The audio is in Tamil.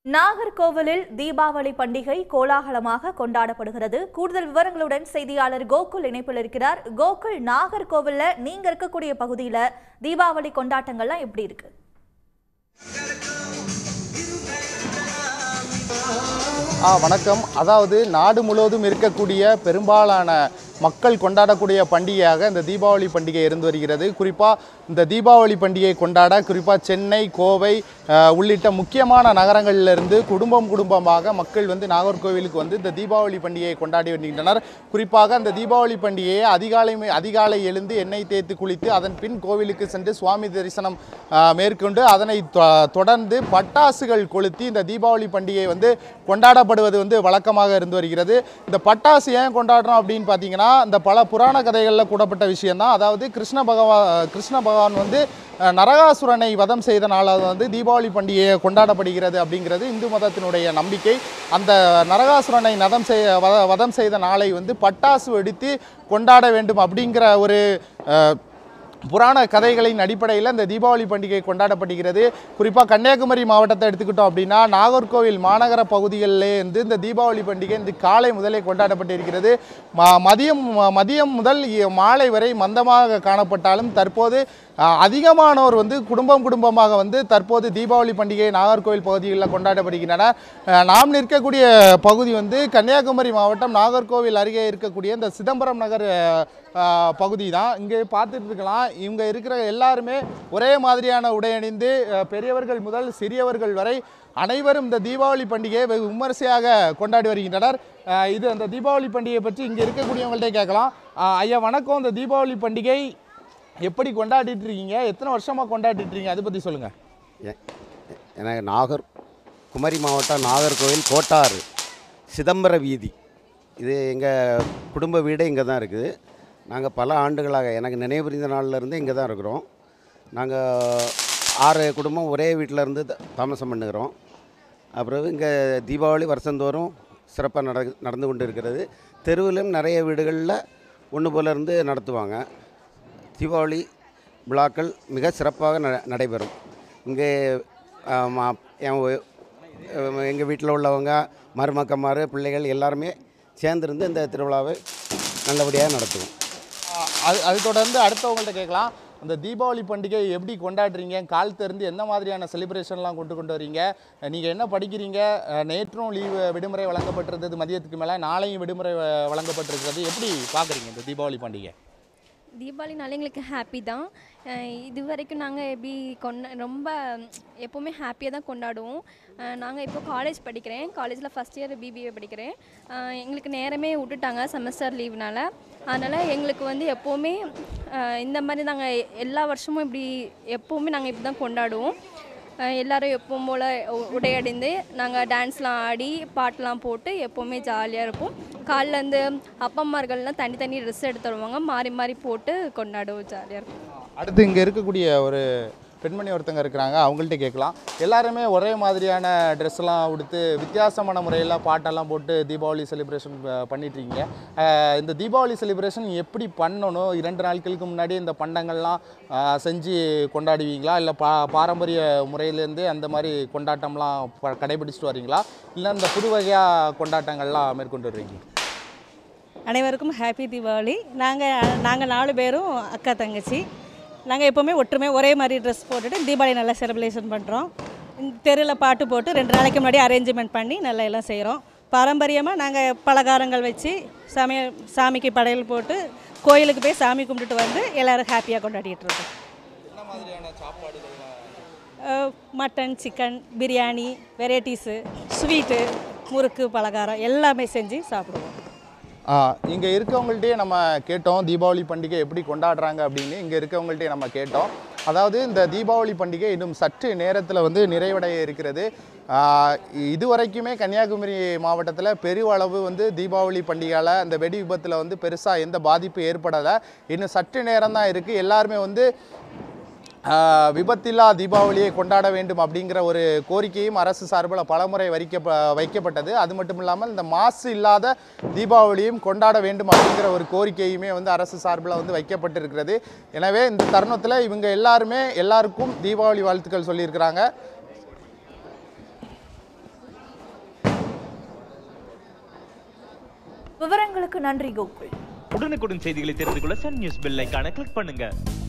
நாகர்கோவிலில் தீபாவளி பண்டிகை கோலாகலமாக கொண்டாடப்படுகிறது கூடுதல் விவரங்களுடன் செய்தியாளர் கோகுல் இணைப்பில் இருக்கிறார் கோகுல் நாகர்கோவில்ல நீங்க இருக்கக்கூடிய பகுதியில தீபாவளி கொண்டாட்டங்கள்லாம் எப்படி இருக்கு ஆ வணக்கம் அதாவது நாடு முழுவதும் இருக்கக்கூடிய பெரும்பாலான மக்கள் கொண்டாடக்கூடிய பண்டிகையாக இந்த தீபாவளி பண்டிகை இருந்து வருகிறது குறிப்பாக இந்த தீபாவளி பண்டிகையை கொண்டாட குறிப்பாக சென்னை கோவை அஹ், உள்ளிட்ட முக்கியமான நகரங்களிலிருந்து குடும்பம் குடும்பமாக மக்கள் வந்து நாகர்கோவிலுக்கு வந்து இந்த தீபாவளி பண்டிகையை கொண்டாடி வருகின்றனர் குறிப்பாக அந்த தீபாவளி பண்டிகையை அதிகாலை அதிகாலை எழுந்து எண்ணெய் தேய்த்து குளித்து அதன் பின் கோவிலுக்கு சென்று சுவாமி தரிசனம் அஹ், மேற்கொண்டு அதனை தொ- தொடர்ந்து பட்டாசுகள் கொளுத்தி இந்த தீபாவளி பண்டிகை வந்து கொண்டாடப்படுவது வந்து வழக்கமாக இருந்து வருகிறது இந்த பட்டாசு ஏன் கொண்டாடுறோம் அப்படின்னு பார்த்தீங்கன்னா இந்த பல புராண கதைகளில் கூடப்பட்ட விஷயம்தான் அதாவது கிருஷ்ண பகவா கிருஷ்ண பகவான் வந்து அஹ், நரகாசுரனை வதம் செய்த நாளாக வந்து தீபாவளி பண்டிகையை கொண்டாடப்படுகிறது அப்படிங்கிறது இந்து மதத்தினுடைய நம்பிக்கை அந்த நரகாசுரனை நதம் செய் வத- வதம் செய்த நாளை வந்து பட்டாசு வெடித்து கொண்டாட வேண்டும் அப்படிங்கிற ஒரு அஹ், புராண கதைகளின் அடிப்படையில் இந்த தீபாவளி பண்டிகை கொண்டாடப்படுகிறது குறிப்பாக கன்னியாகுமரி மாவட்டத்தை எடுத்துக்கிட்டோம் அப்படின்னா நாகர்கோவில் மாநகர பகுதிகளிலே இருந்து இந்த தீபாவளி பண்டிகை இந்த காலை முதலே கொண்டாடப்பட்டிருக்கிறது ம- மதியம் மதியம் முதல் இ- மாலை வரை மந்தமாக காணப்பட்டாலும் தற்போது அஹ், அதிகமானோர் வந்து குடும்பம் குடும்பமாக வந்து தற்போது தீபாவளி பண்டிகை நாகர்கோவில் பகுதிகளில் கொண்டாடப்படுகின்றன அஹ், நாம் நிற்கக்கூடிய பகுதி வந்து கன்னியாகுமரி மாவட்டம் நாகர்கோவில் அருகே இருக்கக்கூடிய இந்த சிதம்பரம் நகர் அஹ், பகுதி தான் இங்கே பார்த்துட்டு இருக்கலாம் இவங்க இருக்கிற எல்லாருமே ஒரே மாதிரியான உடை அணிந்து அஹ், பெரியவர்கள் முதல் சிறியவர்கள் வரை அனைவரும் இந்த தீபாவளி பண்டிகையை வெகு விமரிசையாக கொண்டாடி வருகின்றனர் அஹ், இது அந்த தீபாவளி பண்டிகையை பற்றி இங்கே இருக்கக்கூடியவங்கள்ட்ட கேட்கலாம் அஹ், ஐயா வணக்கம் இந்த தீபாவளி பண்டிகை எப்படி கொண்டாடிட்டு இருக்கீங்க எத்தனை வருஷமாக கொண்டாடிட்டு இருக்கீங்க அதை பற்றி சொல்லுங்கள் எ- எனக்கு நாகர் குமரி மாவட்டம் நாகர்கோவில் கோட்டாறு சிதம்பர வீதி இது எங்கள் குடும்ப வீடு இங்கே தான் இருக்குது நாங்கள் பல ஆண்டுகளாக எனக்கு நினைவு புரிந்த நாள்லேருந்து இங்கே தான் இருக்கிறோம் நாங்கள் ஆறு குடும்பம் ஒரே வீட்டில் இருந்து த- தாமசம் பண்ணுகிறோம் அப்புறம் இங்கே தீபாவளி வருஷந்தோறும் சிறப்பாக நட நடந்து கொண்டு இருக்கிறது தெருவிலும் நிறைய வீடுகளில் ஒன்று போல இருந்து நடத்துவாங்க தீபாவளி விழாக்கள் மிக சிறப்பாக ந நடைபெறும் இங்கே எங்கள் வீட்டில் உள்ளவங்க மருமக்கமார் பிள்ளைகள் எல்லாருமே சேர்ந்திருந்து இந்த திருவிழாவை நல்லபடியாக நடத்துவோம் அது அது தொடர்ந்து அடுத்தவங்கள்ட்ட கேட்கலாம் அந்த தீபாவளி பண்டிகை எப்படி கொண்டாடுறீங்க கால் திறந்து எந்த மாதிரியான செலிப்ரேஷன்லாம் கொண்டு கொண்டு வரீங்க நீங்கள் என்ன படிக்கிறீங்க அஹ், நேற்றும் லீவு விடுமுறை வழங்கப்பட்டிருந்தது மதியத்துக்கு மேலே நாளையும் விடுமுறை வ- வழங்கப்பட்டிருக்கிறது எப்படி பார்க்குறீங்க இந்த தீபாவளி பண்டிகை தீபாவளினாலே எங்களுக்கு ஹாப்பி தான் அஹ் இது வரைக்கும் நாங்கள் எப்படி கொண்ட ரொம்ப எப்போவுமே ஹாப்பியாக தான் கொண்டாடுவோம் நாங்கள் இப்போ காலேஜ் படிக்கிறேன் காலேஜில் ஃபஸ்ட் இயர் பிபிஏ படிக்கிறேன் அஹ் எங்களுக்கு நேரமே விட்டுட்டாங்க செமஸ்டர் லீவ்னால அதனால் எங்களுக்கு வந்து எப்போவுமே அஹ் இந்த மாதிரி நாங்கள் எல்லா வருஷமும் இப்படி எப்போவுமே நாங்கள் இப்படி தான் கொண்டாடுவோம் அஹ் எல்லாரும் எப்பவும் போல் உடையடைந்து நாங்கள் டான்ஸ்லாம் ஆடி பாட்டெலாம் போட்டு எப்போவுமே ஜாலியாக இருப்போம் காலிலேருந்து அப்பம்மார்கள்லாம் தனி தனி ட்ரெஸ் எடுத்து வருவாங்க மாறி மாறி போட்டு கொண்டாடுவோம் ஜாலியாக இருக்கும் அடுத்து இங்கே இருக்கக்கூடிய ஒரு பெண்மணி ஒருத்தங்க இருக்கிறாங்க அவங்கள்ட்ட கேட்கலாம் எல்லாருமே ஒரே மாதிரியான ட்ரெஸ்லாம் உடுத்து வித்தியாசமான முறையில் பாட்டெல்லாம் போட்டு தீபாவளி செலிப்ரேஷன் பண்ணிட்டுருக்கீங்க அஹ் இந்த தீபாவளி செலிப்ரேஷன் எப்படி பண்ணணும் இரண்டு நாட்களுக்கு முன்னாடி இந்த பண்டங்கள்லாம் அஹ், செஞ்சு கொண்டாடுவீங்களா இல்லை பா பாரம்பரிய முறையிலேருந்து அந்த மாதிரி கொண்டாட்டம்லாம் ப- கடைபிடிச்சிட்டு வரீங்களா இல்லை இந்த புது வகையாக கொண்டாட்டங்கள்லாம் மேற்கொண்டு வர்றீங்க அனைவருக்கும் ஹாப்பி தீபாவளி நாங்கள் நாங்கள் நாலு பேரும் அக்கா தங்கச்சி நாங்கள் எப்போவுமே ஒற்றுமை ஒரே மாதிரி ட்ரெஸ் போட்டுட்டு தீபாவளி நல்லா செலிப்ரேஷன் பண்ணுறோம் தெருவில் பாட்டு போட்டு ரெண்டு நாளைக்கு முன்னாடி அரேஞ்ச்மெண்ட் பண்ணி நல்லா எல்லாம் செய்கிறோம் பாரம்பரியமாக நாங்கள் பலகாரங்கள் வச்சு சமையல் சாமிக்கு படையல் போட்டு கோயிலுக்கு போய் சாமி கும்பிட்டுட்டு வந்து எல்லோரும் ஹாப்பியாக கொண்டாடிட்டு இருக்கோம் அஹ், mutton chicken biryani varieties sweet முறுக்கு பலகாரம் எல்லாமே செஞ்சு சாப்பிடுவோம் இங்கே இருக்கவங்கள்ட்டே நம்ம கேட்டோம் தீபாவளி பண்டிகை எப்படி கொண்டாடுறாங்க அப்படின்னு இங்கே இருக்கவங்கள்ட்டே நம்ம கேட்டோம் அதாவது இந்த தீபாவளி பண்டிகை இன்னும் சற்று நேரத்தில் வந்து நிறைவடைய இருக்கிறது ஆஹ் இது வரைக்குமே கன்னியாகுமரி மாவட்டத்தில் பெருவளவு வந்து தீபாவளி பண்டிகையால் அந்த வெடி விபத்தில் வந்து பெருசாக எந்த பாதிப்பு ஏற்படலை இன்னும் சற்று நேரம் தான் இருக்குது எல்லாருமே வந்து ஆஹ் விபத்தில்லா தீபாவளியை கொண்டாட வேண்டும் அப்படிங்கிற ஒரு கோரிக்கையும் அரசு சார்பில் பலமுறை வைக்க வைக்கப்பட்டது அது மட்டும் இல்லாமல் இந்த மாசு இல்லாத தீபாவளியும் கொண்டாட வேண்டும் அப்படிங்கிற ஒரு கோரிக்கையுமே வந்து அரசு சார்பில் வந்து வைக்கப்பட்டிருக்கிறது எனவே இந்த தருணத்தில் இவங்க எல்லாருமே எல்லாருக்கும் தீபாவளி வாழ்த்துக்கள் சொல்லியிருக்கிறாங்க விவரங்களுக்கு நன்றி கோகுல் உடனுக்குடன் செய்திகளை தெரிந்து கொள்ள சன் நியூஸ் பெல் ஐகானை கிளிக் பண்ணுங்க